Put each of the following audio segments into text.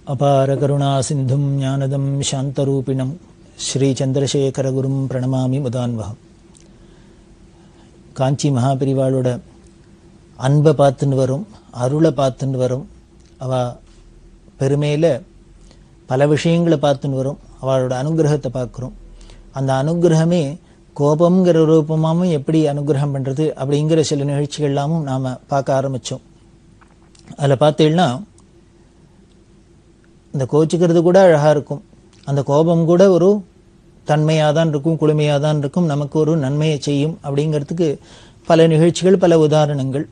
அபாரகருணாசிந்தும் ஞானதம் சாந்தரூபிணம் ஸ்ரீச்சந்திரசேகரகுரும் பிரணமாமி முதான்வகம் காஞ்சி மகாபிரிவாளோட அன்பை பார்த்துன்னு வரும் அருளை பார்த்துன்னு வரும் அவ பெருமையில் பல விஷயங்களை பார்த்துன்னு வரும் அவளோட அனுகிரகத்தை பார்க்குறோம் அந்த அனுகிரகமே கோபம்ங்கிற ரூபமாகவும் எப்படி அனுகிரகம் பண்ணுறது அப்படிங்கிற சில நிகழ்ச்சிகள்லாமும் நாம் பார்க்க ஆரம்பித்தோம் அதில் பார்த்தீங்கன்னா இந்த கோச்சிக்கிறது கூட அழகாக இருக்கும் அந்த கோபம் கூட ஒரு தன்மையாக தான் இருக்கும் குளுமையாக தான் இருக்கும் நமக்கு ஒரு நன்மையை செய்யும் அப்படிங்கிறதுக்கு பல நிகழ்ச்சிகள் பல உதாரணங்கள்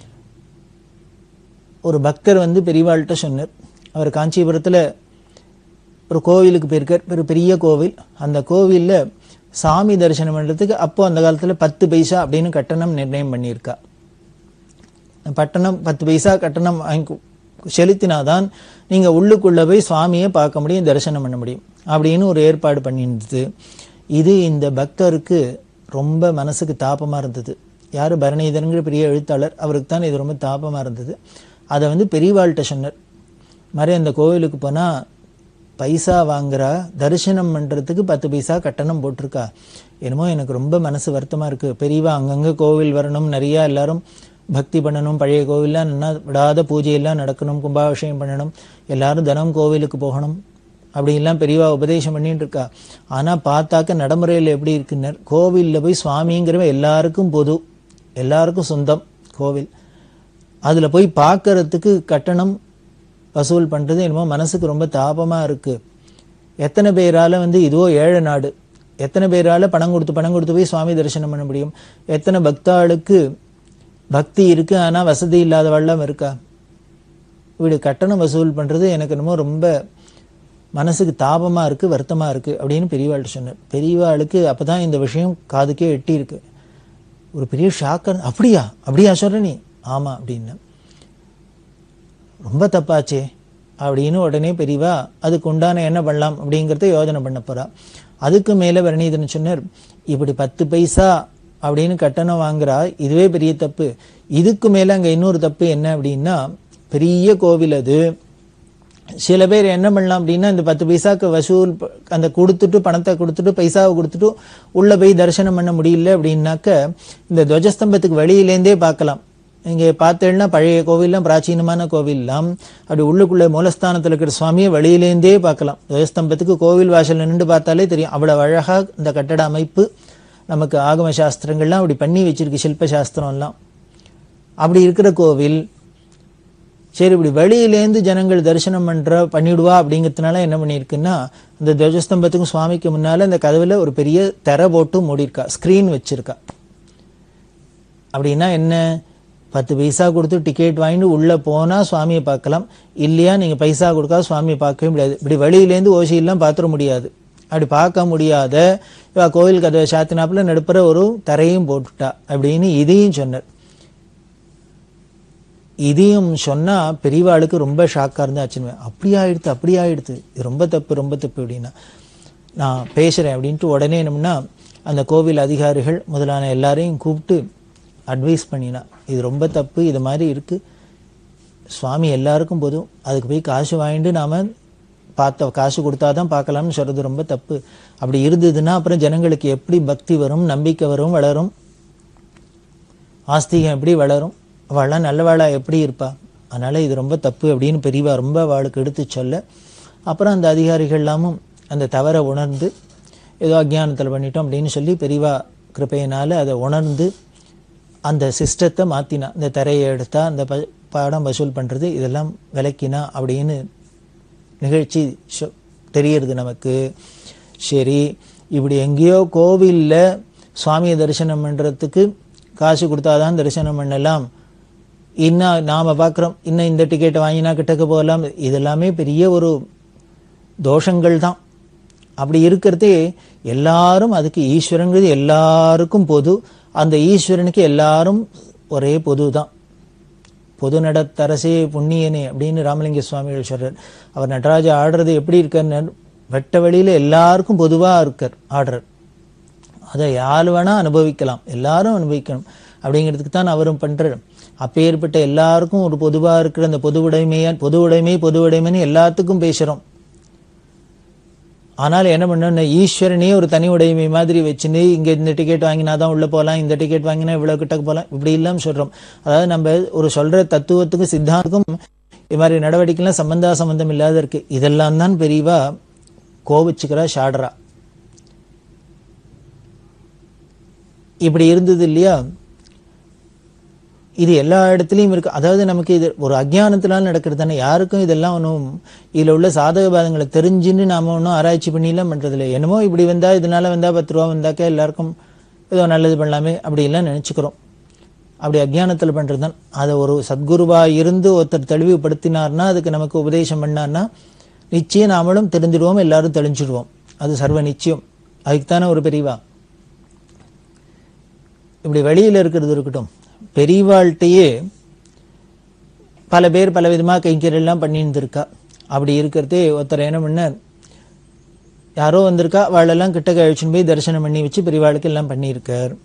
ஒரு பக்தர் வந்து பெரியவாள்கிட்ட சொன்னார் அவர் காஞ்சிபுரத்தில் ஒரு கோவிலுக்கு போயிருக்கார் ஒரு பெரிய கோவில் அந்த கோவிலில் சாமி தரிசனம் பண்ணுறதுக்கு அப்போ அந்த காலத்தில் பத்து பைசா அப்படின்னு கட்டணம் நிர்ணயம் பண்ணியிருக்கா பட்டணம் பத்து பைசா கட்டணம் வாங்கி செலுத்தினாதான் நீங்கள் உள்ளுக்குள்ளே போய் சுவாமியை பார்க்க முடியும் தரிசனம் பண்ண முடியும் அப்படின்னு ஒரு ஏற்பாடு பண்ணியிருந்தது இது இந்த பக்தருக்கு ரொம்ப மனசுக்கு தாபமாக இருந்தது யார் பரணிதருங்கிற பெரிய எழுத்தாளர் அவருக்கு தான் இது ரொம்ப தாபமாக இருந்தது அதை வந்து பெரியவாள்கிட்ட சொன்னார் மாதிரி அந்த கோவிலுக்கு போனால் பைசா வாங்குறா தரிசனம் பண்ணுறதுக்கு பத்து பைசா கட்டணம் போட்டிருக்கா என்னமோ எனக்கு ரொம்ப மனசு வருத்தமாக இருக்குது பெரியவா அங்கங்கே கோவில் வரணும் நிறையா எல்லாரும் பக்தி பண்ணணும் பழைய கோவில்லாம் நல்லா விடாத பூஜையெல்லாம் நடக்கணும் கும்பாபிஷேகம் பண்ணணும் எல்லாரும் தினம் கோவிலுக்கு போகணும் அப்படின்லாம் பெரியவா உபதேசம் பண்ணிட்டு இருக்கா ஆனால் பார்த்தாக்க நடைமுறையில் எப்படி இருக்குன்னர் கோவிலில் போய் சுவாமிங்கிறவ எல்லாருக்கும் பொது எல்லாருக்கும் சொந்தம் கோவில் அதில் போய் பார்க்கறதுக்கு கட்டணம் வசூல் பண்ணுறது என்னமோ மனசுக்கு ரொம்ப தாபமாக இருக்குது எத்தனை பேரால் வந்து இதுவோ ஏழை நாடு எத்தனை பேரால் பணம் கொடுத்து பணம் கொடுத்து போய் சுவாமி தரிசனம் பண்ண முடியும் எத்தனை பக்தாளுக்கு பக்தி இருக்குது ஆனால் வசதி இல்லாதவெல்லாம் இருக்கா இப்படி கட்டணம் வசூல் பண்ணுறது எனக்கு என்னமோ ரொம்ப மனசுக்கு தாபமாக இருக்குது வருத்தமாக இருக்குது அப்படின்னு பெரியவாள்கிட்ட சொன்னார் பெரியவாளுக்கு அப்போ தான் இந்த விஷயம் காதுக்கே எட்டி இருக்கு ஒரு பெரிய ஷாக்கர் அப்படியா அப்படியா சொல்கிற நீ ஆமாம் அப்படின்னு ரொம்ப தப்பாச்சே அப்படின்னு உடனே பெரியவா அதுக்கு உண்டான என்ன பண்ணலாம் அப்படிங்கிறத யோஜனை பண்ண போகிறா அதுக்கு மேலே வரணீதன் சொன்னார் இப்படி பத்து பைசா அப்படின்னு கட்டணம் வாங்குறா இதுவே பெரிய தப்பு இதுக்கு மேலே அங்கே இன்னொரு தப்பு என்ன அப்படின்னா பெரிய கோவில் அது சில பேர் என்ன பண்ணலாம் அப்படின்னா இந்த பத்து பைசாக்கு வசூல் அந்த கொடுத்துட்டு பணத்தை கொடுத்துட்டு பைசாவை கொடுத்துட்டு உள்ளே போய் தரிசனம் பண்ண முடியல அப்படின்னாக்க இந்த துவஜஸ்தம்பத்துக்கு வெளியிலேருந்தே பார்க்கலாம் இங்கே பார்த்தேன்னா பழைய கோவில்லாம் பிராச்சீனமான கோவில்லாம் அப்படி உள்ளுக்குள்ளே மூலஸ்தானத்தில் இருக்கிற சுவாமியை வெளியிலேருந்தே பார்க்கலாம் துவஜஸ்தம்பத்துக்கு கோவில் வாசல் நின்று பார்த்தாலே தெரியும் அவ்வளோ அழகாக இந்த கட்டட அமைப்பு நமக்கு ஆகம சாஸ்திரங்கள்லாம் அப்படி பண்ணி வச்சிருக்கு சில்ப சாஸ்திரம்லாம் அப்படி இருக்கிற கோவில் சரி இப்படி வெளியிலேருந்து ஜனங்கள் தரிசனம் பண்ணுற பண்ணிவிடுவா அப்படிங்கிறதுனால என்ன பண்ணியிருக்குன்னா இந்த துவஜஸ்தம்பத்துக்கும் சுவாமிக்கு முன்னால் இந்த கதவில் ஒரு பெரிய திரை போட்டு மூடியிருக்கா ஸ்க்ரீன் வச்சிருக்கா அப்படின்னா என்ன பத்து பைசா கொடுத்து டிக்கெட் வாங்கிட்டு உள்ளே போனால் சுவாமியை பார்க்கலாம் இல்லையா நீங்கள் பைசா கொடுக்காத சுவாமியை பார்க்கவே முடியாது இப்படி வெளியிலேருந்து ஓசியெல்லாம் பார்த்துட முடியாது அப்படி பார்க்க முடியாத இவா கோவில் கதவை சாத்தினாப்புல நடுப்புற ஒரு தரையும் போட்டுட்டா அப்படின்னு இதையும் சொன்னார் இதையும் சொன்னால் பெரியவாளுக்கு ரொம்ப ஷாக்காக இருந்தா ஆச்சுன்னு அப்படி ஆயிடுத்து அப்படி ஆயிடுத்து இது ரொம்ப தப்பு ரொம்ப தப்பு அப்படின்னா நான் பேசுகிறேன் அப்படின்ட்டு உடனே என்னம்னா அந்த கோவில் அதிகாரிகள் முதலான எல்லாரையும் கூப்பிட்டு அட்வைஸ் பண்ணினா இது ரொம்ப தப்பு இது மாதிரி இருக்குது சுவாமி எல்லாருக்கும் போதும் அதுக்கு போய் காசு வாங்கிட்டு நாம் பார்த்த காசு கொடுத்தா தான் பார்க்கலாம்னு சொல்கிறது ரொம்ப தப்பு அப்படி இருந்ததுன்னா அப்புறம் ஜனங்களுக்கு எப்படி பக்தி வரும் நம்பிக்கை வரும் வளரும் ஆஸ்திகம் எப்படி வளரும் அவள்லாம் நல்லவாளா எப்படி இருப்பா அதனால் இது ரொம்ப தப்பு அப்படின்னு பெரியவா ரொம்ப அவளுக்கு எடுத்து சொல்ல அப்புறம் அந்த அதிகாரிகள் எல்லாமும் அந்த தவறை உணர்ந்து ஏதோ அஜ்ஞானத்தில் பண்ணிட்டோம் அப்படின்னு சொல்லி பெரியவா கிருப்பையினால் அதை உணர்ந்து அந்த சிஸ்டத்தை மாற்றினா இந்த தரையை எடுத்தா அந்த ப படம் வசூல் பண்ணுறது இதெல்லாம் விளக்கினா அப்படின்னு நிகழ்ச்சி தெரியறது நமக்கு சரி இப்படி எங்கேயோ கோவிலில் சுவாமியை தரிசனம் பண்ணுறதுக்கு காசு கொடுத்தாதான் தரிசனம் பண்ணலாம் இன்னும் நாம் பார்க்குறோம் இன்னும் இந்த டிக்கெட்டை வாங்கினா கிட்டக்க போகலாம் இதெல்லாமே பெரிய ஒரு தோஷங்கள் தான் அப்படி இருக்கிறதே எல்லாரும் அதுக்கு ஈஸ்வரங்கிறது எல்லாருக்கும் பொது அந்த ஈஸ்வரனுக்கு எல்லாரும் ஒரே பொது தான் பொது நடத்தரசே புண்ணியனே அப்படின்னு ராமலிங்க சுவாமிகள் சொல்றார் அவர் நடராஜா ஆடுறது எப்படி இருக்கார் வெட்ட வெளியில் எல்லாருக்கும் பொதுவாக இருக்கார் ஆடுறார் அதை யார் வேணால் அனுபவிக்கலாம் எல்லாரும் அனுபவிக்கணும் அப்படிங்கிறதுக்கு தான் அவரும் பண்றார் அப்பேற்பட்ட எல்லாருக்கும் ஒரு பொதுவா இருக்கிற அந்த பொது உடைமையா பொது உடைமை பொது உடைமைன்னு எல்லாத்துக்கும் பேசுறோம் ஆனால் என்ன பண்ணணும் ஈஸ்வரனே ஒரு தனி உடைமை மாதிரி வச்சுன்னு இங்க இந்த டிக்கெட் வாங்கினா தான் உள்ள போகலாம் இந்த டிக்கெட் வாங்கினா இவ்வளவு கிட்ட போகலாம் இப்படி இல்லாம சொல்றோம் அதாவது நம்ம ஒரு சொல்ற தத்துவத்துக்கும் சித்தாந்தத்துக்கும் இது மாதிரி நடவடிக்கைலாம் சம்பந்தா சம்பந்தம் இல்லாத இருக்கு இதெல்லாம் தான் பெரியவா கோபிச்சுக்கிறா ஷாடரா இப்படி இருந்தது இல்லையா இது எல்லா இடத்துலையும் இருக்கு அதாவது நமக்கு இது ஒரு அஜ்ஞானத்தினால நடக்கிறது தானே யாருக்கும் இதெல்லாம் ஒன்றும் இதில் உள்ள சாதக பாதங்களை தெரிஞ்சுன்னு நாம ஒன்றும் ஆராய்ச்சி பண்ணிலாம் பண்றது இல்லை என்னமோ இப்படி வந்தா இதனால வந்தா பத்து ரூபா வந்தாக்கா எல்லாருக்கும் ஏதோ நல்லது பண்ணலாமே அப்படி எல்லாம் நினைச்சுக்கிறோம் அப்படி அஜ்ஞானத்தில் பண்றது தான் அதை ஒரு சத்குருவா இருந்து ஒருத்தர் தெளிவுபடுத்தினார்னா அதுக்கு நமக்கு உபதேசம் பண்ணார்னா நிச்சயம் நாமளும் தெரிஞ்சிடுவோம் எல்லாரும் தெளிஞ்சிடுவோம் அது சர்வ நிச்சயம் அதுக்கு தானே ஒரு பெரியவா இப்படி வெளியில இருக்கிறது இருக்கட்டும் பெரியவாள்கிட்டயே பல பேர் பல விதமா கைங்கரெல்லாம் பண்ணிட்டு இருக்கா அப்படி இருக்கிறதே ஒருத்தர் என்ன பண்ணார் யாரோ வந்திருக்கா அவளெல்லாம் கிட்ட கழிச்சுன்னு போய் தரிசனம் பண்ணி வச்சு பெரியவாளுக்கு எல்லாம் பண்ணியிருக்கார்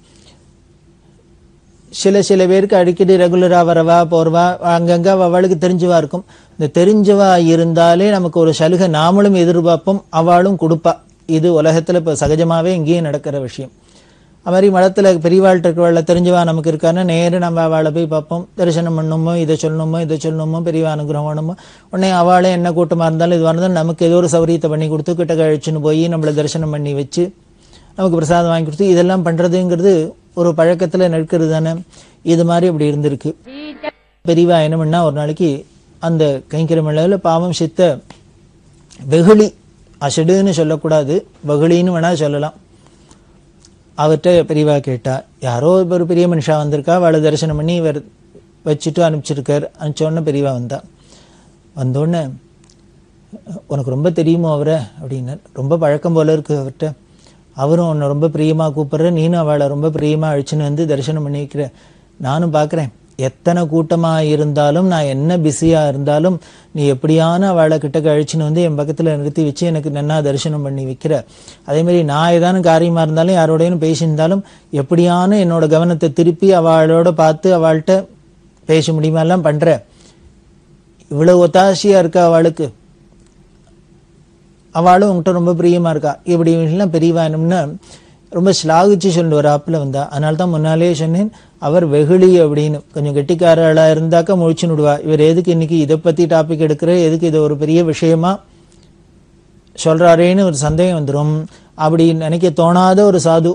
சில சில பேருக்கு அடிக்கடி ரெகுலரா வரவா போறவா அங்கங்க அவளுக்கு தெரிஞ்சவா இருக்கும் இந்த தெரிஞ்சவா இருந்தாலே நமக்கு ஒரு சலுகை நாமளும் எதிர்பார்ப்போம் அவளும் கொடுப்பா இது உலகத்துல இப்ப சகஜமாவே இங்கேயும் நடக்கிற விஷயம் அது மாதிரி மடத்துல பெரியவாள்கிட்ட இருக்கிறவாள் தெரிஞ்சவா நமக்கு இருக்கான்னா நேரம் நம்ம அவளை போய் பார்ப்போம் தரிசனம் பண்ணணுமோ இதை சொல்லணுமோ இதை சொல்லணுமோ பெரியவா அனுகிரகம் வேணுமோ உடனே அவளே என்ன கூட்டமா இருந்தாலும் இது இருந்தாலும் நமக்கு ஏதோ ஒரு சௌரியத்தை பண்ணி கொடுத்து கிட்ட கழிச்சுன்னு போய் நம்மளை தரிசனம் பண்ணி வச்சு நமக்கு பிரசாதம் வாங்கி கொடுத்து இதெல்லாம் பண்றதுங்கிறது ஒரு பழக்கத்துல நிற்கிறது தானே இது மாதிரி இப்படி இருந்திருக்கு பெரியவா என்ன பண்ணா ஒரு நாளைக்கு அந்த கைங்கரமலையில பாவம் சித்த வெகுளி அசடுன்னு சொல்லக்கூடாது வெகுளின்னு வேணா சொல்லலாம் அவர்கிட்ட பெரியவா கேட்டா யாரோ ஒரு பெரிய மனுஷா வந்திருக்கா அவளை தரிசனம் பண்ணி இவர் வச்சுட்டு அனுப்பிச்சிருக்கார் அனுப்பிச்சோடனே பெரியவா வந்தா வந்தோடனே உனக்கு ரொம்ப தெரியுமோ அவரை அப்படின்னார் ரொம்ப பழக்கம் போல இருக்கு அவர்கிட்ட அவரும் உன்னை ரொம்ப பிரியமா கூப்பிடுற நீனும் அவளை ரொம்ப பிரியமா அழிச்சுன்னு வந்து தரிசனம் பண்ணி வைக்கிற நானும் பார்க்கறேன் எத்தனை கூட்டமா இருந்தாலும் நான் என்ன பிஸியா இருந்தாலும் நீ எப்படியான அவளை கிட்ட கழிச்சுன்னு வந்து என் பக்கத்துல நிறுத்தி வச்சு எனக்கு நன்னா தரிசனம் பண்ணி வைக்கிற அதே மாதிரி நான் ஏதானும் காரியமா இருந்தாலும் யாரோடையும் பேசியிருந்தாலும் எப்படியான என்னோட கவனத்தை திருப்பி அவளோட பார்த்து அவள்கிட்ட பேச முடியுமா எல்லாம் பண்ற இவ்வளவு ஒத்தாசையா இருக்கா அவளுக்கு அவளும் உங்ககிட்ட ரொம்ப பிரியமா இருக்கா இப்படி எல்லாம் பெரியவா என்னம்னா ரொம்ப ஸ்லாகிச்சு சொல்லிட்டு வராப்புல வந்தா அதனால தான் முன்னாலேயே சொன்னேன் அவர் வெகுளி அப்படின்னு கொஞ்சம் கெட்டிக்காரளா இருந்தாக்கா முழிச்சு விடுவா இவர் எதுக்கு இன்னைக்கு இதை பத்தி டாபிக் எடுக்கிற எதுக்கு இது ஒரு பெரிய விஷயமா சொல்றாரேன்னு ஒரு சந்தேகம் வந்துடும் அப்படி நினைக்க தோணாத ஒரு சாது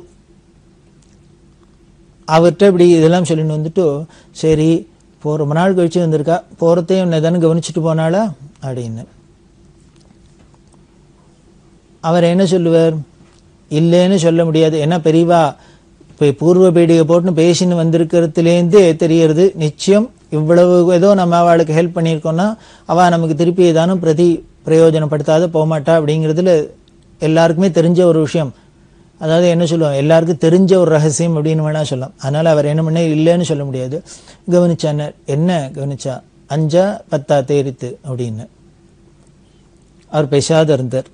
அவர்கிட்ட இப்படி இதெல்லாம் சொல்லிட்டு வந்துட்டு சரி இப்போ ரொம்ப நாள் கழிச்சு வந்திருக்கா போறதையும் உன்னை தானே கவனிச்சுட்டு போனாளா அப்படின்னு அவர் என்ன சொல்லுவார் இல்லைன்னு சொல்ல முடியாது ஏன்னா பெரியவா இப்போ பூர்வ பீடிகை போட்டுன்னு பேசின்னு வந்திருக்கிறதுலேருந்தே தெரியறது நிச்சயம் இவ்வளவு ஏதோ நம்ம அவளுக்கு ஹெல்ப் பண்ணியிருக்கோம்னா அவள் நமக்கு திருப்பி ஏதானும் பிரதி பிரயோஜனப்படுத்தாத போகமாட்டா அப்படிங்கிறதுல எல்லாருக்குமே தெரிஞ்ச ஒரு விஷயம் அதாவது என்ன சொல்லுவோம் எல்லாருக்கும் தெரிஞ்ச ஒரு ரகசியம் அப்படின்னு வேணா சொல்லலாம் அதனால அவர் என்ன பண்ண இல்லைன்னு சொல்ல முடியாது கவனிச்சான என்ன கவனிச்சா அஞ்சா பத்தா தேரித்து அப்படின்னு அவர் பேசாத இருந்தார்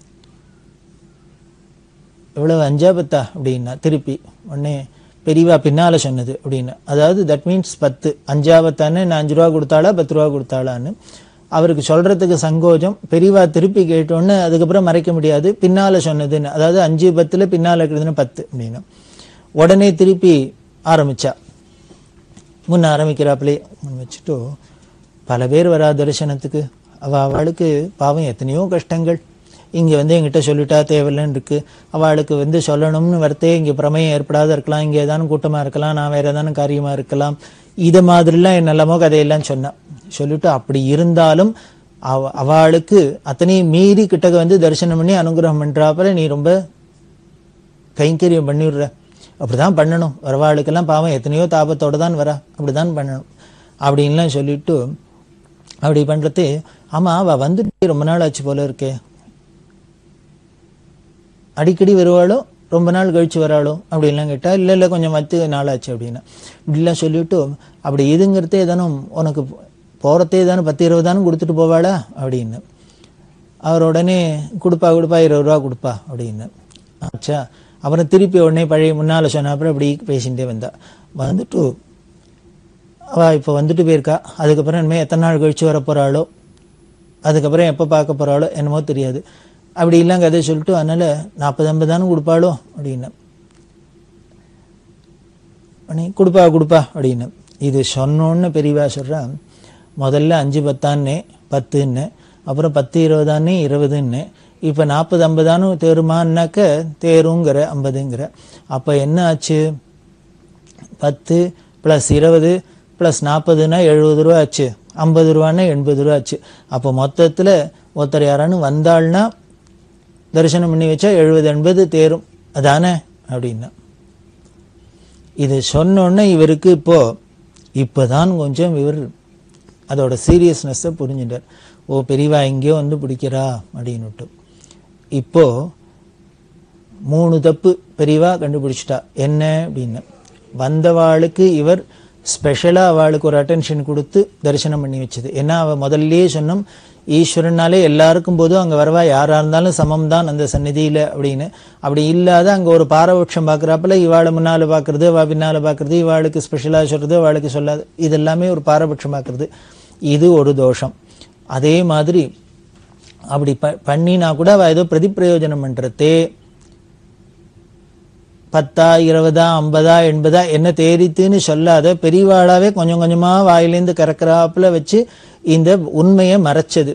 எவ்வளவு அஞ்சா பத்தா அப்படின்னா திருப்பி உடனே பெரியவா பின்னால சொன்னது அப்படின்னு அதாவது தட் மீன்ஸ் பத்து அஞ்சா பத்தான்னு நான் அஞ்சு ரூபா கொடுத்தாளா பத்து ரூபா கொடுத்தாளான்னு அவருக்கு சொல்றதுக்கு சங்கோஜம் பெரியவா திருப்பி கேட்டோன்னு அதுக்கப்புறம் மறைக்க முடியாது பின்னால சொன்னதுன்னு அதாவது அஞ்சு பத்துல பின்னால இருக்கிறதுன்னு பத்து அப்படின்னு உடனே திருப்பி ஆரம்பிச்சா முன்ன ஆரம்பிக்கிறாப்புலே முன் வச்சுட்டு பல பேர் வரா தரிசனத்துக்கு அவ அவளுக்கு பாவம் எத்தனையோ கஷ்டங்கள் இங்க வந்து எங்கிட்ட சொல்லிட்டா தேவையில்லைன்னு இருக்கு அவளுக்கு வந்து சொல்லணும்னு வரத்தே இங்க பிரமையம் ஏற்படாத இருக்கலாம் இங்க ஏதானும் கூட்டமா இருக்கலாம் நான் வேற ஏதானும் காரியமா இருக்கலாம் இது மாதிரிலாம் என்னெல்லாமோ கதையெல்லாம் சொன்னா சொல்லிட்டு அப்படி இருந்தாலும் அவ அவளுக்கு அத்தனையும் மீறி கிட்டக்க வந்து தரிசனம் பண்ணி அனுகிரகம் பண்றாப்புல நீ ரொம்ப கைங்கரியம் பண்ணிவிடுற அப்படிதான் பண்ணணும் வரவாளுக்கெல்லாம் பாவம் எத்தனையோ தாபத்தோட தான் வரா அப்படிதான் பண்ணணும் அப்படின்லாம் சொல்லிட்டு அப்படி பண்றது ஆமா அவ வந்துட்டு ரொம்ப நாள் ஆச்சு போல இருக்கே அடிக்கடி வருவாளோ ரொம்ப நாள் கழிச்சு வராளோ அப்படின்லாம் கேட்டா இல்ல இல்ல கொஞ்சம் மத்து நாளாச்சு அப்படின்னா இப்படிலாம் சொல்லிவிட்டு அப்படி இதுங்கிறதே தானும் உனக்கு போறதே தானே பத்து இருபது தானும் கொடுத்துட்டு போவாளா அப்படின்னு அவர் உடனே கொடுப்பா கொடுப்பா இருபது ரூபா கொடுப்பா அப்படின்னு ஆச்சா அப்புறம் திருப்பி உடனே பழைய முன்னால சொன்ன அப்புறம் இப்படி பேசிகிட்டே வந்தா வந்துட்டு அவள் இப்போ வந்துட்டு போயிருக்கா அதுக்கப்புறம் இனிமேல் எத்தனை நாள் கழிச்சு வர போகிறாளோ அதுக்கப்புறம் எப்போ பார்க்க போகிறாளோ என்னமோ தெரியாது அப்படி இல்லைங்க கதை சொல்லிட்டு அதனால் நாற்பது ஐம்பது தானே கொடுப்பாளோ அப்படின்னு உடனே கொடுப்பா கொடுப்பா அப்படின்னு இது சொன்னோன்னு பெரியவா சொல்கிறா முதல்ல அஞ்சு பத்தான்னு பத்துன்னு அப்புறம் பத்து இருபதான்னு இருபதுன்னு இப்போ நாற்பது ஐம்பதானு தேருமான்னாக்க தேருங்கிற ஐம்பதுங்கிற அப்போ என்ன ஆச்சு பத்து ப்ளஸ் இருபது ப்ளஸ் நாற்பதுனா எழுபது ரூபா ஆச்சு ஐம்பது ரூபான்னா எண்பது ரூபா ஆச்சு அப்போ மொத்தத்தில் ஒருத்தர் யாரானு வந்தாள்னா தரிசனம் பண்ணி வச்சா எழுபது எண்பது தேரும் அதானே அப்படின்னா இது சொன்னோன்னே இவருக்கு இப்போ இப்போதான் கொஞ்சம் இவர் அதோட சீரியஸ்னஸை புரிஞ்சுட்டார் ஓ பெரியவா எங்கேயோ வந்து பிடிக்கிறா அப்படின்னுட்டு இப்போ மூணு தப்பு பெரியவா கண்டுபிடிச்சிட்டா என்ன அப்படின்னு வந்தவாளுக்கு இவர் ஸ்பெஷலாக அவளுக்கு ஒரு அட்டென்ஷன் கொடுத்து தரிசனம் பண்ணி வச்சது ஏன்னா அவள் முதல்லயே சொன்னோம் ஈஸ்வரனாலே எல்லாருக்கும் போது அங்கே வரவா யாராக இருந்தாலும் சமம் தான் அந்த சந்நிதியில் அப்படின்னு அப்படி இல்லாத அங்கே ஒரு பாரபட்சம் பார்க்குறாப்புல இவாளை முன்னால் பார்க்குறது அவள் பின்னால் பார்க்குறது இவாளுக்கு ஸ்பெஷலாக சொல்கிறது அவளுக்கு சொல்லாது இது எல்லாமே ஒரு பாரபட்சம் பார்க்குறது இது ஒரு தோஷம் அதே மாதிரி அப்படி ப பண்ணினா கூட அவள் ஏதோ பிரதிப்பிரயோஜனம் பண்ணுறதே பத்தா இருபதா ஐம்பதா எண்பதா என்ன தேரித்துன்னு சொல்லாத பெரியவாளாவே கொஞ்சம் கொஞ்சமா வாயிலேருந்து கறக்கிறாப்புல வச்சு இந்த உண்மையை மறைச்சது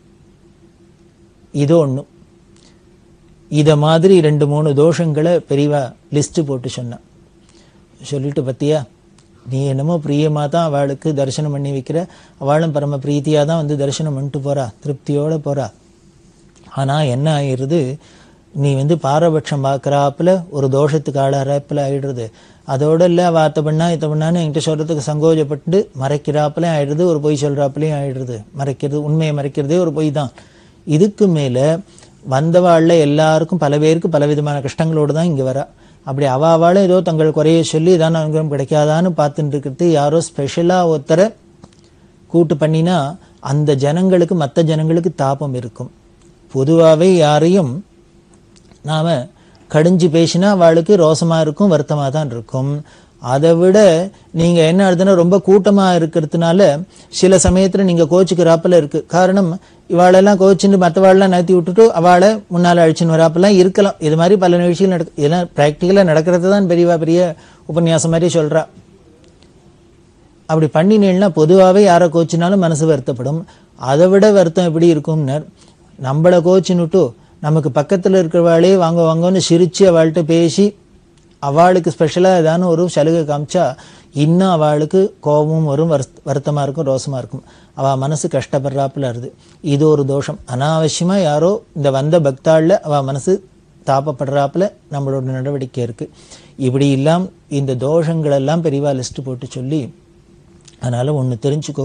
இது ஒண்ணு இத மாதிரி ரெண்டு மூணு தோஷங்களை பெரியவா லிஸ்ட் போட்டு சொன்னான் சொல்லிட்டு பத்தியா நீ என்னமோ பிரியமா தான் அவளுக்கு தரிசனம் பண்ணி வைக்கிற அவளும் பரம பிரீத்தியா தான் வந்து தரிசனம் பண்ணிட்டு போறா திருப்தியோட போறா ஆனா என்ன ஆயிருது நீ வந்து பாரபட்சம் பார்க்குறாப்புல ஒரு தோஷத்துக்கு ஆளாறாப்புல ஆயிடுறது அதோட இல்லை வார்த்தை பண்ணா இத்த பண்ணான்னு என்கிட்ட சொல்றதுக்கு சங்கோஜப்பட்டு மறைக்கிறாப்புல ஆயிடுறது ஒரு பொய் சொல்றாப்புலையும் ஆயிடுறது மறைக்கிறது உண்மையை மறைக்கிறதே ஒரு பொய் தான் இதுக்கு மேல வந்தவாழ்ல எல்லாருக்கும் பல பேருக்கு பல விதமான கஷ்டங்களோடு தான் இங்க வரா அப்படி அவாவால ஏதோ தங்கள் குறைய சொல்லி இதான் அனுகிரகம் கிடைக்காதான்னு பார்த்துட்டு இருக்கிறது யாரோ ஸ்பெஷலா ஒருத்தரை கூட்டு பண்ணினா அந்த ஜனங்களுக்கு மற்ற ஜனங்களுக்கு தாபம் இருக்கும் பொதுவாகவே யாரையும் நாம கடிஞ்சு பேசினா அவளுக்கு ரோசமா இருக்கும் வருத்தமா தான் இருக்கும் அதை விட நீங்க என்ன அர்த்தம்னா ரொம்ப கூட்டமா இருக்கிறதுனால சில சமயத்துல நீங்க கோச்சுக்கிறாப்புல இருக்கு காரணம் இவாளெல்லாம் கோச்சுன்னு மற்றவாளெல்லாம் நகர்த்தி விட்டுட்டு அவளை முன்னால அழிச்சுன்னு வராப்பெல்லாம் இருக்கலாம் இது மாதிரி பல நிகழ்ச்சிகள் நடக்கு இதெல்லாம் ப்ராக்டிக்கலாக நடக்கிறது தான் பெரியவா பெரிய உபன்யாசம் மாதிரி சொல்றா அப்படி பண்ணினேன்னா பொதுவாகவே யாரை கோச்சினாலும் மனசு வருத்தப்படும் அதை விட வருத்தம் எப்படி இருக்கும்னர் நம்மளை கோச்சின்னுட்டு நமக்கு பக்கத்தில் இருக்கிறவாளே வாங்க வாங்கன்னு சிரிச்சு அவள்கிட்ட பேசி அவளுக்கு ஸ்பெஷலாக ஏதான ஒரு சலுகை காமிச்சா இன்னும் அவளுக்கு கோபமும் வரும் வருத்- வருத்தமா இருக்கும் ரோசமா இருக்கும் அவ மனசு கஷ்டப்படுறாப்புல இருது இது ஒரு தோஷம் அனாவசியமா யாரோ இந்த வந்த பக்தாள்ல அவ மனசு தாப்பப்படுறாப்புல நம்மளோட நடவடிக்கை இருக்கு இப்படி இல்லாம் இந்த தோஷங்கள் எல்லாம் பெரியவா லிஸ்ட் போட்டு சொல்லி அதனால ஒன்று தெரிஞ்சுக்கோ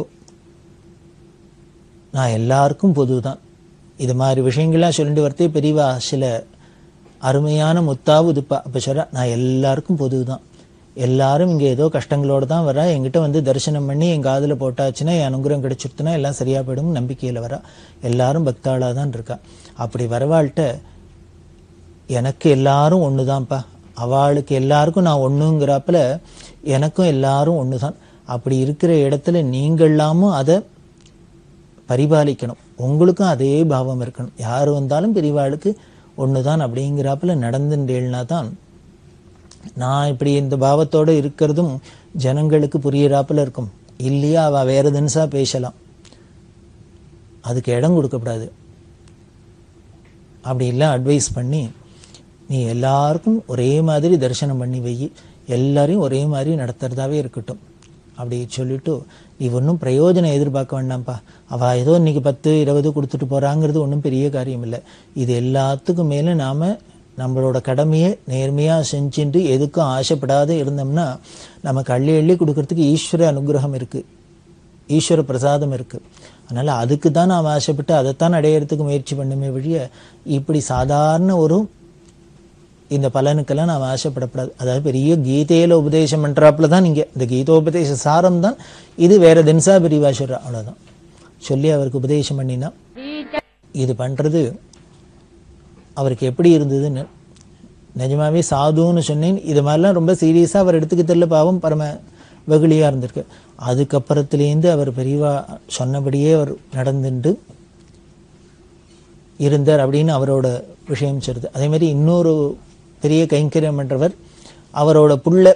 நான் எல்லாருக்கும் பொதுதான் இது மாதிரி விஷயங்கள்லாம் சொல்லிட்டு வரத்தே பெரியவா சில அருமையான முத்தாவு உதுப்பா அப்போ சொல்கிறா நான் எல்லாருக்கும் பொதுதான் எல்லாரும் இங்கே ஏதோ கஷ்டங்களோடு தான் வரா என்கிட்ட வந்து தரிசனம் பண்ணி என் காதில் போட்டாச்சுன்னா என் அனுகிரகம் கிடைச்சிருத்துனா எல்லாம் சரியா போயிடும் நம்பிக்கையில் வரா எல்லாரும் பக்தாளாக தான் இருக்கா அப்படி வரவாள்கிட்ட எனக்கு எல்லாரும் ஒன்று தான்ப்பா அவளுக்கு எல்லாருக்கும் நான் ஒன்றுங்கிறாப்புல எனக்கும் எல்லாரும் ஒன்று தான் அப்படி இருக்கிற இடத்துல நீங்களாமும் அதை பரிபாலிக்கணும் உங்களுக்கும் அதே பாவம் இருக்கணும் யார் வந்தாலும் பெரியவாளுக்கு ஒன்று தான் அப்படிங்கிறாப்புல நடந்துட்டேன்னா தான் நான் இப்படி இந்த பாவத்தோட இருக்கிறதும் ஜனங்களுக்கு புரியறாப்புல இருக்கும் இல்லையா அவ வேற தினசா பேசலாம் அதுக்கு இடம் கொடுக்கக்கூடாது அப்படி எல்லாம் அட்வைஸ் பண்ணி நீ எல்லாருக்கும் ஒரே மாதிரி தரிசனம் பண்ணி வை எல்லாரையும் ஒரே மாதிரி நடத்துறதாவே இருக்கட்டும் அப்படி சொல்லிட்டு நீ ஒன்றும் பிரயோஜனம் எதிர்பார்க்க வேண்டாம்ப்பா அவ ஏதோ இன்னைக்கு பத்து இருபது கொடுத்துட்டு போறாங்கிறது ஒன்றும் பெரிய காரியம் இல்லை இது எல்லாத்துக்கும் மேலே நாம நம்மளோட கடமையை நேர்மையா செஞ்சுட்டு எதுக்கும் ஆசைப்படாத இருந்தோம்னா நமக்கு அள்ளி அள்ளி கொடுக்கறதுக்கு ஈஸ்வர அனுகிரகம் இருக்கு ஈஸ்வர பிரசாதம் இருக்கு அதனால அதுக்கு தான் நாம் ஆசைப்பட்டு அதைத்தான் அடையறதுக்கு முயற்சி பண்ணுமே வழிய இப்படி சாதாரண ஒரு இந்த பலனுக்கெல்லாம் நாம் ஆசைப்படக்கூடாது அதாவது பெரிய கீதையில உபதேசம் பண்றாப்புல தான் நீங்க இந்த கீதோபதேச சாரம் தான் இது வேற தினசா பிரிவாசுரா அவ்வளவுதான் சொல்லி அவருக்கு உபதேசம் பண்ணினா இது பண்றது அவருக்கு எப்படி இருந்ததுன்னு நிஜமாவே சாதுன்னு சொன்னேன் இது மாதிரிலாம் ரொம்ப சீரியஸாக அவர் எடுத்துக்க தெரியல பாவம் பரம வெகுளியாக இருந்திருக்கு அதுக்கப்புறத்துலேருந்து அவர் பெரியவா சொன்னபடியே அவர் நடந்துட்டு இருந்தார் அப்படின்னு அவரோட விஷயம் சொல்லுது அதே மாதிரி இன்னொரு பெரிய கைங்கரியம் பண்றவர் அவரோட புள்ள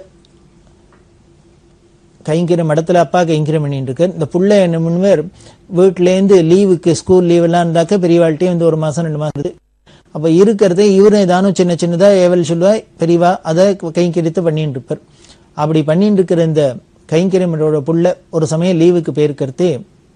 கைங்கரியம் இடத்துல அப்பா கைங்கரியம் பண்ணிட்டு இருக்கார் இந்த புள்ள என்ன பண்ணுவார் வீட்டிலேருந்து லீவுக்கு ஸ்கூல் லீவ் எல்லாம் இருந்தாக்க பெரியவாள்கிட்டே வந்து ஒரு மாசம் ரெண்டு மாசம் அப்ப இருக்கிறதே இவரும் ஏதானும் சின்ன சின்னதா ஏவல் சொல்லுவா பெரியவா அதை கைங்கரியத்தை பண்ணிட்டு இருப்பார் அப்படி பண்ணிட்டு இருக்கிற இந்த கைங்கரியமோட புள்ள ஒரு சமயம் லீவுக்கு போயிருக்கிறதே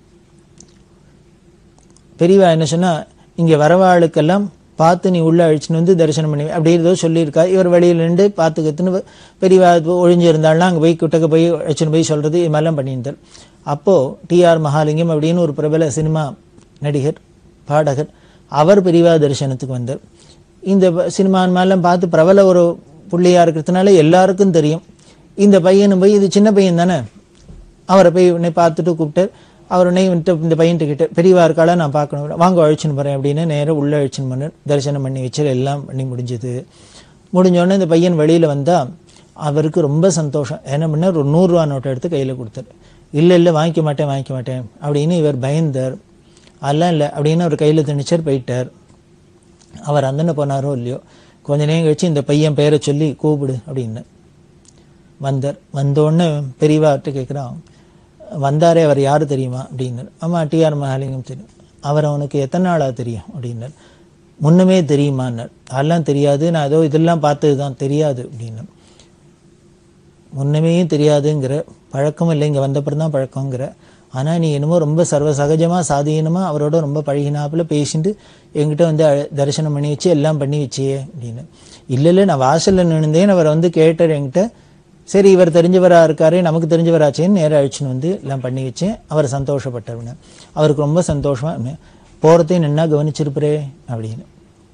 பெரியவா என்ன சொன்னா இங்க வரவாளுக்கெல்லாம் பார்த்து நீ உள்ள அழிச்சுன்னு வந்து தரிசனம் பண்ணி அப்படி ஏதோ சொல்லியிருக்கா இவர் வெளியில நின்று பார்த்துக்கத்துன்னு பெரியவா ஒழிஞ்சு இருந்தாலும் அங்கே போய் கிட்டக்க போய் அழிச்சுன்னு போய் சொல்றது இது மாதிரிலாம் பண்ணியிருந்தார் அப்போ டிஆர் மகாலிங்கம் அப்படின்னு ஒரு பிரபல சினிமா நடிகர் பாடகர் அவர் பெரியவா தரிசனத்துக்கு வந்தார் இந்த ப- சினிமா மாதிரிலாம் பார்த்து பிரபல ஒரு புள்ளையா இருக்கிறதுனால எல்லாருக்கும் தெரியும் இந்த பையனும் போய் இது சின்ன பையன் தானே அவரை போய் உன்னை பார்த்துட்டு கூப்பிட்டார் அவர் உடனே வந்துட்டு இந்த பையன்கிட்ட கிட்ட பெரியவா இருக்காளா நான் பார்க்கணும் வாங்க அழிச்சுன்னு போறேன் அப்படின்னு நேரா உள்ள அழிச்சுன்னு பண்ண தரிசனம் பண்ணி வச்சு எல்லாம் பண்ணி முடிஞ்சது முடிஞ்ச உடனே இந்த பையன் வெளியில வந்தா அவருக்கு ரொம்ப சந்தோஷம் என்ன பண்ணார் ஒரு நூறுரூவா நோட்டை எடுத்து கையில கொடுத்தாரு இல்ல இல்ல வாங்கிக்க மாட்டேன் வாங்கிக்க மாட்டேன் அப்படின்னு இவர் பயந்தார் அதெல்லாம் இல்லை அப்படின்னு அவர் கையில திணிச்சார் போயிட்டார் அவர் அந்தன போனாரோ இல்லையோ கொஞ்ச நேரம் கழிச்சு இந்த பையன் பேரை சொல்லி கூப்பிடு அப்படின்னு வந்தார் வந்தோடனே பெரியவார்கிட்ட கேட்குறான் வந்தாரே அவர் யாரு தெரியுமா அப்படின்னார் ஆமா டிஆர் மகாலிங்கம் தெரியும் அவர் அவனுக்கு எத்தனை நாளா தெரியும் அப்படின்னார் முன்னமே தெரியுமான்னார் அதெல்லாம் தெரியாது நான் ஏதோ இதெல்லாம் பார்த்தது தான் தெரியாது அப்படின்னார் முன்னமே தெரியாதுங்கிற பழக்கம் இல்லை இங்கே வந்தப்பறம் தான் பழக்கங்கிற ஆனால் நீ என்னமோ ரொம்ப சர்வ சகஜமா சாதீனமா அவரோட ரொம்ப பழகினாப்புல பேசிட்டு என்கிட்ட வந்து அழ- தரிசனம் பண்ணி வச்சு எல்லாம் பண்ணி வச்சியே அப்படின்னு இல்லை இல்லை நான் வாசல்ல நின்றுந்தேன் அவர் வந்து கேட்டார் என்கிட்ட சரி இவர் தெரிஞ்சவரா இருக்காரு நமக்கு தெரிஞ்சவராச்சேன்னு நேரா அழிச்சுன்னு வந்து எல்லாம் பண்ணி வச்சேன் அவர் சந்தோஷப்பட்டவனு அவருக்கு ரொம்ப சந்தோஷமா இருந்தேன். போறதையும் நின்னா கவனிச்சிருப்பரே அப்படின்னு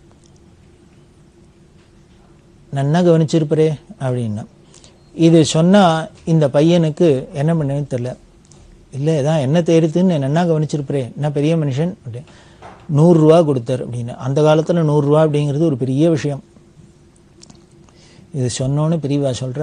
நன்னா கவனிச்சிருப்பரே அப்படின்னா இது சொன்னா இந்த பையனுக்கு என்ன பண்ணுன்னு தெரியல இல்லை இதான் என்ன தெரியுதுன்னு நன்னா கவனிச்சிருப்பரே என்ன பெரிய மனுஷன் அப்படி நூறுரூவா கொடுத்தார் அப்படின்னு அந்த காலத்துல நூறுரூவா அப்படிங்கிறது ஒரு பெரிய விஷயம் இது சொன்னோன்னு பெரியவா சொல்றா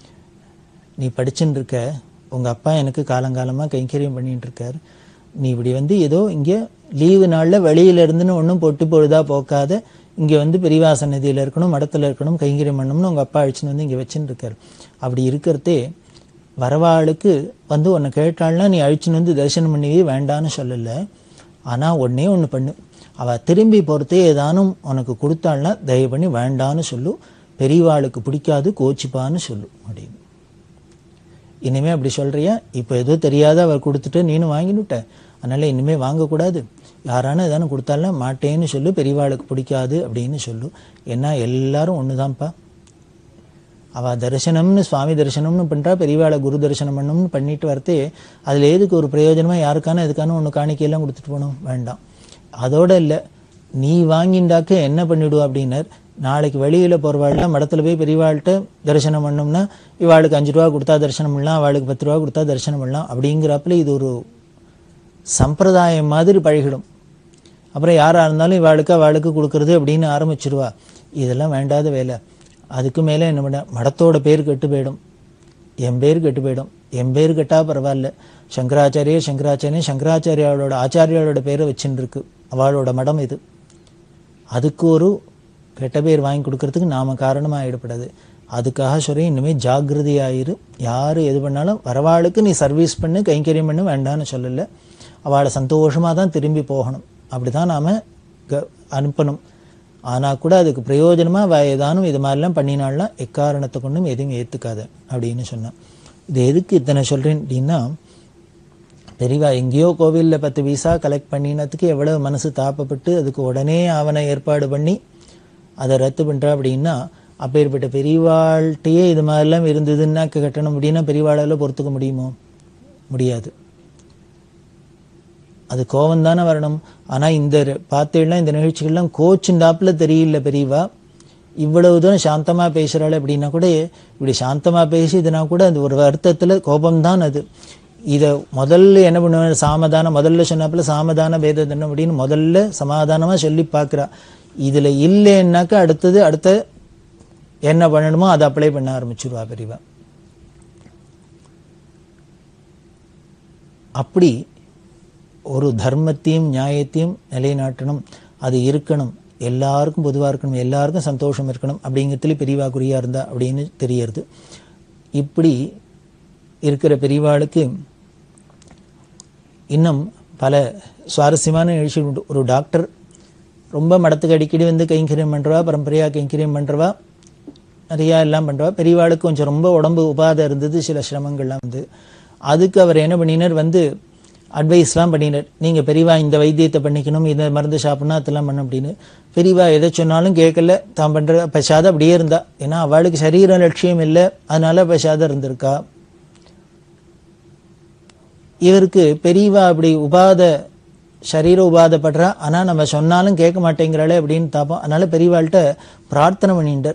நீ படிச்சுட்டு இருக்க உங்க அப்பா எனக்கு காலங்காலமா கைங்கரியம் பண்ணிட்டு இருக்கார் நீ இப்படி வந்து ஏதோ இங்க லீவு நாள்ல வெளியில இருந்துன்னு ஒன்றும் பொட்டு பொழுதா போக்காத இங்க வந்து பெரியவா சன்னதியில இருக்கணும் மடத்துல இருக்கணும் கைங்கரியம் பண்ணணும்னு உங்க அப்பா அழிச்சுன்னு வந்து இங்க வச்சுட்டு இருக்காரு அப்படி இருக்கிறதே வரவாளுக்கு வந்து உன்னை கேட்டாள்னா நீ அழிச்சுன்னு வந்து தரிசனம் பண்ணவே வேண்டான்னு சொல்லல ஆனா ஒண்ணே ஒண்ணு பண்ணு அவ திரும்பி பொறுத்தே ஏதானும் உனக்கு கொடுத்தாள்னா தயவு பண்ணி வேண்டான்னு சொல்லு பெரியவாளுக்கு பிடிக்காது கோச்சிப்பான்னு சொல்லு அப்படின்னு இனிமே அப்படி சொல்றியா இப்போ ஏதோ தெரியாத அவர் கொடுத்துட்டு நீனும் வாங்கினுட்ட அதனால இனிமே வாங்கக்கூடாது யாரான ஏதானு கொடுத்தாலும் மாட்டேன்னு சொல்லு பெரியவாளுக்கு பிடிக்காது அப்படின்னு சொல்லு ஏன்னா எல்லாரும் ஒண்ணுதான்ப்பா அவ தரிசனம்னு சுவாமி தரிசனம்னு பண்றா பெரியவாளை குரு தரிசனம் பண்ணணும்னு பண்ணிட்டு வரத்தே அதுல எதுக்கு ஒரு பிரயோஜனமா யாருக்கான எதுக்கான ஒன்று காணிக்கையெல்லாம் கொடுத்துட்டு போகணும் வேண்டாம் அதோட இல்ல நீ வாங்கிண்டாக்க என்ன பண்ணிடுவா அப்படின்னார் நாளைக்கு வெளியில போறவாள்லாம் மடத்துல போய் பெரியவாள்கிட்ட தரிசனம் பண்ணோம்னா இவாளுக்கு அஞ்சு ரூபா கொடுத்தா தரிசனம் பண்ணலாம் அவளுக்கு பத்து ரூபா கொடுத்தா தரிசனம் பண்ணலாம் அப்படிங்கிறப்பல இது ஒரு சம்பிரதாயம் மாதிரி பழகிடும் அப்புறம் யாரா இருந்தாலும் இவாளுக்கு அவளுக்கு கொடுக்கறது அப்படின்னு ஆரம்பிச்சிருவா இதெல்லாம் வேண்டாத வேலை அதுக்கு மேல என்ன பண்ண மடத்தோட பேர் கெட்டு போயிடும் என் பேர் கெட்டு போயிடும் என் பேர் கெட்டா பரவாயில்ல சங்கராச்சாரிய சங்கராச்சாரிய சங்கராச்சாரியாவோட ஆச்சாரியாவோட பேரை வச்சுட்டு இருக்கு அவளோட மடம் இது அதுக்கு ஒரு கெட்ட பேர் வாங்கி கொடுக்கறதுக்கு நாம காரணமா ஆயிடப்படாது அதுக்காக சொல்லி இனிமே ஜாக்கிரதையாயிரு யாரு எது பண்ணாலும் வரவாளுக்கு நீ சர்வீஸ் பண்ணு கைங்கரியம் பண்ணு வேண்டான்னு சொல்லல அவளை சந்தோஷமா தான் திரும்பி போகணும் அப்படிதான் நாம க- அனுப்பணும் ஆனா கூட அதுக்கு பிரயோஜனமா அவ ஏதானும் இது மாதிரிலாம் பண்ணினாள்னா எக்காரணத்தை கொண்டும் எதையும் ஏத்துக்காத அப்படின்னு சொன்னான் இது எதுக்கு இத்தனை சொல்றேன் அப்படின்னா பெரியவா எங்கேயோ கோவில்ல பத்து பைசா கலெக்ட் பண்ணினதுக்கு எவ்வளவு மனசு தாப்பப்பட்டு அதுக்கு உடனே அவனை ஏற்பாடு பண்ணி அதை ரத்து பண்றா அப்படின்னா அப்பேற்பட்ட பெரியவாள்கிட்டயே இது மாதிரிலாம் இருந்ததுன்னா கட்டணும் அப்படின்னா பெரியவாளால பொறுத்துக்க முடியுமோ முடியாது அது கோவம் தானே வரணும் ஆனா இந்த பார்த்தேன்னா இந்த நிகழ்ச்சிகள்லாம் கோச்சுண்டாப்புல தெரியல பெரியவா இவ்வளவு தூரம் சாந்தமா பேசுறாள் அப்படின்னா கூட இப்படி சாந்தமா பேசிதுன்னா கூட அது ஒரு வருத்தத்துல கோபம்தான் அது இத முதல்ல என்ன பண்ணுவாங்க சாமதானம் முதல்ல சொன்னாப்புல சாமதான பேததனம் அப்படின்னு முதல்ல சமாதானமா சொல்லி பார்க்கறா இதுல இல்லைன்னாக்கா அடுத்தது அடுத்த என்ன பண்ணணுமோ அதை அப்ளை பண்ண ஆரம்பிச்சிருவா பெரியவா அப்படி ஒரு தர்மத்தையும் நியாயத்தையும் நிலைநாட்டணும் அது இருக்கணும் எல்லாருக்கும் பொதுவாக இருக்கணும் எல்லாருக்கும் சந்தோஷம் இருக்கணும் அப்படிங்கிறதுல பெரியவா குறியா இருந்தா அப்படின்னு தெரியறது இப்படி இருக்கிற பெரியவாளுக்கு இன்னும் பல சுவாரஸ்யமான நிகழ்ச்சிகள் உண்டு ஒரு டாக்டர் ரொம்ப மடத்துக்கு அடிக்கடி வந்து கைங்கரியம் பண்ணுறவா பரம்பரையாக கைங்கரியம் பண்ணுறவா நிறையா எல்லாம் பண்ணுறவா பெரியவாளுக்கு கொஞ்சம் ரொம்ப உடம்பு உபாதை இருந்தது சில சிரமங்கள்லாம் வந்து அதுக்கு அவர் என்ன பண்ணினார் வந்து அட்வைஸ்லாம் பண்ணினார் நீங்கள் பெரியவா இந்த வைத்தியத்தை பண்ணிக்கணும் இந்த மருந்து சாப்பிட்ணும் அதெல்லாம் பண்ண அப்படின்னு பெரியவா எதை சொன்னாலும் கேட்கல தான் பண்ணுற பசாத அப்படியே இருந்தா ஏன்னா அவளுக்கு சரீர லட்சியம் இல்லை அதனால பசாத இருந்திருக்கா இவருக்கு பெரியவா அப்படி உபாத சரீர உபாதப்படுறா ஆனால் நம்ம சொன்னாலும் கேட்க மாட்டேங்கிறாளே அப்படின்னு தாப்போம் அதனால பெரியவாள்கிட்ட பிரார்த்தனை பண்ணிட்டார்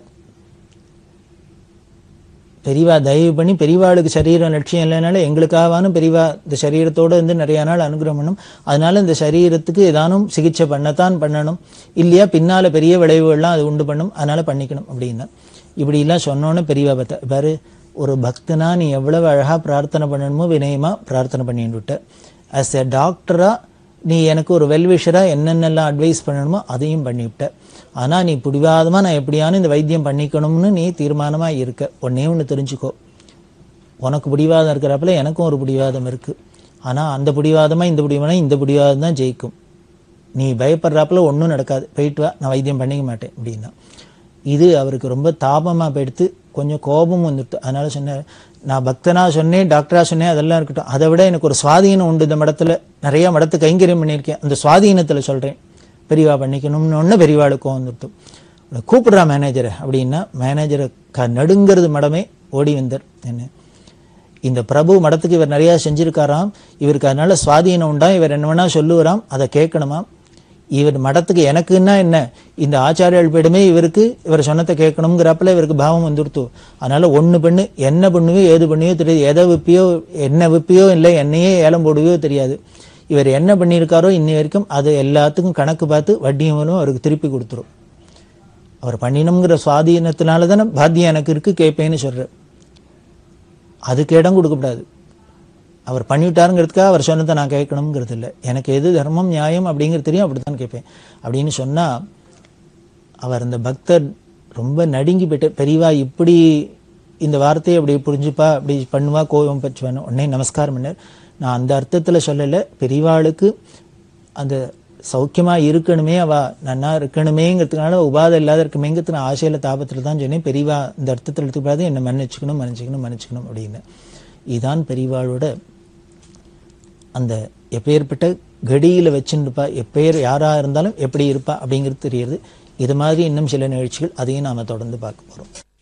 பெரியவா தயவு பண்ணி பெரியவாளுக்கு சரீரம் லட்சியம் இல்லைனால எங்களுக்காவானும் பெரியவா இந்த சரீரத்தோடு வந்து நிறைய நாள் அனுகிரகம் பண்ணும் அதனால இந்த சரீரத்துக்கு ஏதானும் சிகிச்சை பண்ணத்தான் பண்ணணும் இல்லையா பின்னால பெரிய விளைவுகள்லாம் அது உண்டு பண்ணும் அதனால பண்ணிக்கணும் அப்படின்னா இப்படி எல்லாம் சொன்னோன்னே பெரியவா பார்த்தா பாரு ஒரு பக்தனா நீ எவ்வளவு அழகா பிரார்த்தனை பண்ணணுமோ வினயமா பிரார்த்தனை பண்ணிட்டு விட்ட அஸ் எ டாக்டரா நீ எனக்கு ஒரு வெல்விஷரா என்னென்னலாம் அட்வைஸ் பண்ணணுமோ அதையும் பண்ணிவிட்ட ஆனா நீ பிடிவாதமா நான் எப்படியானு இந்த வைத்தியம் பண்ணிக்கணும்னு நீ தீர்மானமா இருக்க ஒன்னே ஒன்று தெரிஞ்சுக்கோ உனக்கு பிடிவாதம் இருக்கிறப்பல எனக்கும் ஒரு பிடிவாதம் இருக்கு ஆனா அந்த பிடிவாதமா இந்த பிடிவாதம் இந்த பிடிவாதம் தான் ஜெயிக்கும் நீ பயப்படுறாப்புல ஒன்றும் நடக்காது போயிட்டு வா நான் வைத்தியம் பண்ணிக்க மாட்டேன் அப்படின்னா இது அவருக்கு ரொம்ப தாபமா போயிடுத்து கொஞ்சம் கோபம் வந்துட்டு அதனால சொன்னார் நான் பக்தனா சொன்னேன் டாக்டரா சொன்னேன் அதெல்லாம் இருக்கட்டும் அதை விட எனக்கு ஒரு சுவாதீனம் உண்டு இந்த மடத்துல நிறைய மடத்து கைங்கரியம் பண்ணியிருக்கேன் அந்த சுவாதீனத்துல சொல்றேன் பெரியவா பண்ணிக்கணும்னு ஒன்று பெரியவாளுக்கு வந்துட்டு கூப்பிடுறா மேனேஜரை அப்படின்னா மேனேஜரை க நடுங்கிறது மடமே ஓடி வந்தார் என்ன இந்த பிரபு மடத்துக்கு இவர் நிறைய செஞ்சிருக்காராம் இவருக்கு அதனால சுவாதீனம் உண்டா இவர் என்ன வேணா சொல்லுவாராம் அதை கேட்கணுமாம் இவர் மடத்துக்கு எனக்குன்னா என்ன இந்த ஆச்சாரியர்கள் பீடமே இவருக்கு இவர் சொன்னதை கேட்கணுங்கிறப்பல இவருக்கு பாவம் வந்துடுத்து அதனால ஒண்ணு பண்ணு என்ன பண்ணுவியோ ஏது பண்ணுவியோ தெரியாது எதை விப்பியோ என்ன விப்பியோ இல்லை என்னையே ஏலம் போடுவியோ தெரியாது இவர் என்ன பண்ணியிருக்காரோ இன்னி வரைக்கும் அது எல்லாத்துக்கும் கணக்கு பார்த்து வட்டியும் மூலம் அவருக்கு திருப்பி கொடுத்துரும் அவர் பண்ணினோங்கிற சுவாதீனத்தினால தானே பாத்தியம் எனக்கு இருக்கு கேட்பேன்னு சொல்றார் அதுக்கு இடம் கொடுக்கக்கூடாது அவர் பண்ணிவிட்டாருங்கிறதுக்காக அவர் சொன்னதை நான் கேட்கணுங்கிறது இல்லை எனக்கு எது தர்மம் நியாயம் அப்படிங்கிறது தெரியும் அப்படித்தான் கேட்பேன் அப்படின்னு சொன்னா அவர் அந்த பக்தர் ரொம்ப நடுங்கி போயிட்டு பெரியவா இப்படி இந்த வார்த்தையை அப்படி புரிஞ்சுப்பா அப்படி பண்ணுவா கோபம் பச்சுவான்னு உடனே நமஸ்காரம் பண்ணார் நான் அந்த அர்த்தத்துல சொல்லலை பெரியவாளுக்கு அந்த சௌக்கியமா இருக்கணுமே அவ நன்னா இருக்கணுமேங்கிறதுனால உபாதை இல்லாத இருக்குமேங்கிறது நான் ஆசையில தாபத்துல தான் சொன்னேன் பெரியவா இந்த அர்த்தத்தில் எடுத்துக்கூடாது என்னை மன்னிச்சுக்கணும் மன்னிச்சுக்கணும் மன்னிச்சுக்கணும் அப்படின்னு இதுதான் பெரியவாளோட அந்த எப்பேற்பட்ட கடியில வச்சுருப்பா எப்பேர் யாரா இருந்தாலும் எப்படி இருப்பா அப்படிங்கிறது தெரியுது இது மாதிரி இன்னும் சில நிகழ்ச்சிகள் அதையும் நாம தொடர்ந்து பார்க்க போறோம்